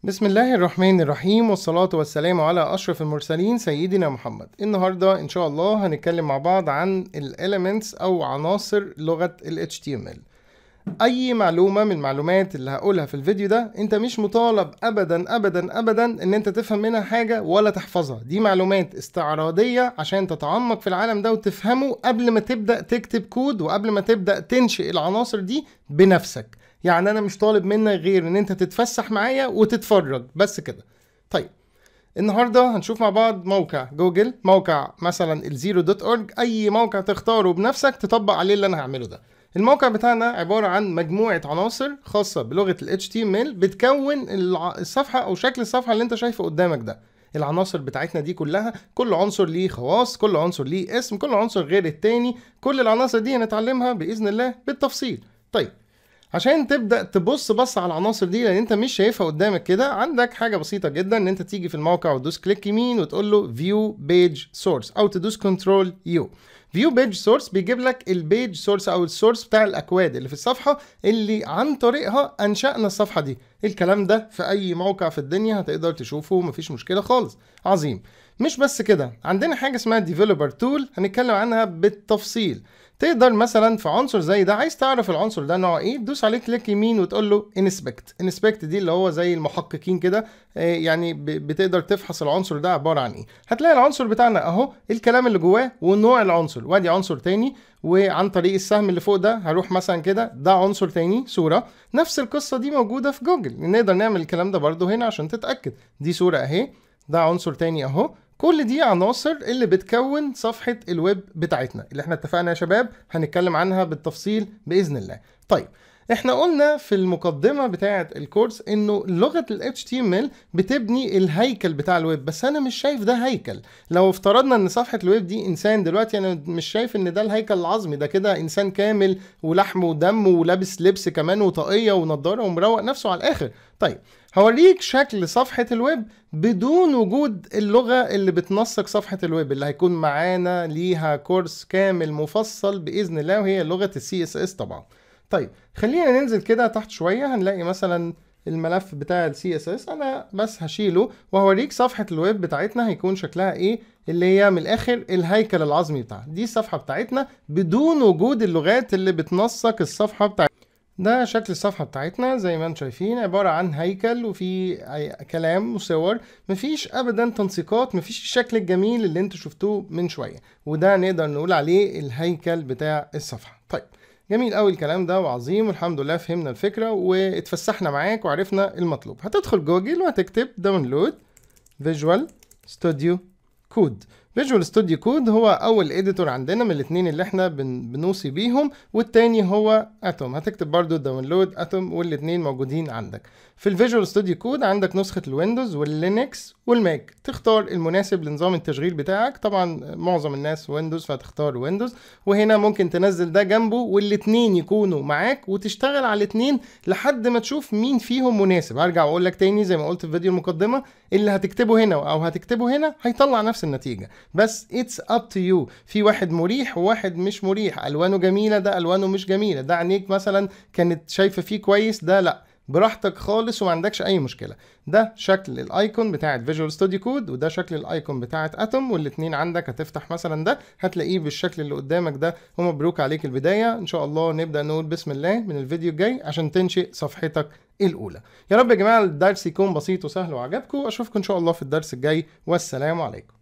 بسم الله الرحمن الرحيم والصلاة والسلام على أشرف المرسلين سيدنا محمد النهاردة إن شاء الله هنتكلم مع بعض عن ال elements أو عناصر لغة ال HTML أي معلومة من المعلومات اللي هقولها في الفيديو ده أنت مش مطالب أبدا أبدا أبدا إن أنت تفهم منها حاجة ولا تحفظها دي معلومات استعراضية عشان تتعمق في العالم ده وتفهمه قبل ما تبدأ تكتب كود وقبل ما تبدأ تنشئ العناصر دي بنفسك يعني انا مش طالب منك غير ان انت تتفسح معايا وتتفرج بس كده طيب النهارده هنشوف مع بعض موقع جوجل موقع مثلا الزيرو دوت اورج اي موقع تختاره بنفسك تطبق عليه اللي انا هعمله ده الموقع بتاعنا عبارة عن مجموعة عناصر خاصة بلغة ال HTML بتكون الع- الصفحة أو شكل الصفحة اللي أنت شايفه قدامك ده العناصر بتاعتنا دي كلها كل عنصر ليه خواص كل عنصر ليه اسم كل عنصر غير التاني كل العناصر دي هنتعلمها بإذن الله بالتفصيل طيب عشان تبدا تبص بص على العناصر دي لان انت مش شايفها قدامك كده عندك حاجه بسيطه جدا ان انت تيجي في الموقع وتدوس كليك يمين وتقول له فيو بيج سورس او تدوس كنترول يو فيو بيج سورس بيجيب لك البيج سورس او السورس بتاع الاكواد اللي في الصفحه اللي عن طريقها انشانا الصفحه دي الكلام ده في اي موقع في الدنيا هتقدر تشوفه مفيش مشكله خالص عظيم مش بس كده عندنا حاجه اسمها ديفلوبر تول هنتكلم عنها بالتفصيل تقدر مثلا في عنصر زي ده عايز تعرف العنصر ده نوع ايه تدوس عليه كليك يمين وتقول له انسبكت انسبكت دي اللي هو زي المحققين كده آه، يعني ب- بتقدر تفحص العنصر ده عباره عن ايه هتلاقي العنصر بتاعنا اهو الكلام اللي جواه ونوع العنصر وادي عنصر تاني وعن طريق السهم اللي فوق ده هروح مثلا كده ده عنصر تاني صوره نفس القصه دي موجوده في جوجل نقدر نعمل الكلام ده برضو هنا عشان تتاكد دي صوره اهي ده عنصر تاني اهو كل دي عناصر اللي بتكون صفحة الويب بتاعتنا اللي احنا اتفقنا يا شباب هنتكلم عنها بالتفصيل بإذن الله طيب احنا قلنا في المقدمة بتاعة الكورس انه لغة ال HTML بتبني الهيكل بتاع الويب بس انا مش شايف ده هيكل لو افترضنا ان صفحة الويب دي انسان دلوقتي انا مش شايف ان ده الهيكل العظمي ده كده انسان كامل ولحم ودم ولابس لبس كمان وطاقية ونضارة ومروق نفسه على الاخر طيب هوريك شكل صفحة الويب بدون وجود اللغة اللي بتنسق صفحة الويب اللي هيكون معانا ليها كورس كامل مفصل بإذن الله وهي لغة السي اس اس طبعا طيب خلينا ننزل كده تحت شوية هنلاقي مثلا الملف بتاع السي اس اس انا بس هشيله وهوريك صفحة الويب بتاعتنا هيكون شكلها ايه اللي هي من الاخر الهيكل العظمي بتاعها دي الصفحة بتاعتنا بدون وجود اللغات اللي بتنسق الصفحة بتاعتنا ده شكل الصفحة بتاعتنا زي ما انتم شايفين عبارة عن هيكل وفي أي- كلام وصور مفيش أبدا تنسيقات مفيش الشكل الجميل اللي انتوا شفتوه من شوية وده نقدر نقول عليه الهيكل بتاع الصفحة طيب جميل قوي الكلام ده وعظيم والحمد لله فهمنا الفكرة واتفسحنا معاك وعرفنا المطلوب هتدخل جوجل وهتكتب داونلود فيجوال ستوديو كود فيجوال ستوديو كود هو اول اديتور عندنا من الاثنين اللي احنا بن بنوصي بيهم والتاني هو اتوم هتكتب برضو داونلود اتوم والاثنين موجودين عندك في الفيجوال ستوديو كود عندك نسخة الويندوز واللينكس والماك تختار المناسب لنظام التشغيل بتاعك طبعا معظم الناس ويندوز فهتختار ويندوز وهنا ممكن تنزل ده جنبه والاثنين يكونوا معاك وتشتغل على الاثنين لحد ما تشوف مين فيهم مناسب هرجع واقول لك تاني زي ما قلت في فيديو المقدمة اللي هتكتبه هنا او هتكتبه هنا هيطلع نفس النتيجة بس اتس اب تو يو في واحد مريح وواحد مش مريح الوانه جميله ده الوانه مش جميله ده عينيك مثلا كانت شايفه فيه كويس ده لا براحتك خالص وما عندكش اي مشكله ده شكل الايكون بتاعت فيجوال ستوديو كود وده شكل الايكون بتاعت اتوم والاثنين عندك هتفتح مثلا ده هتلاقيه بالشكل اللي قدامك ده ومبروك عليك البدايه ان شاء الله نبدا نقول بسم الله من الفيديو الجاي عشان تنشئ صفحتك الاولى يا رب يا جماعه الدرس يكون بسيط وسهل وعجبكم اشوفكم ان شاء الله في الدرس الجاي والسلام عليكم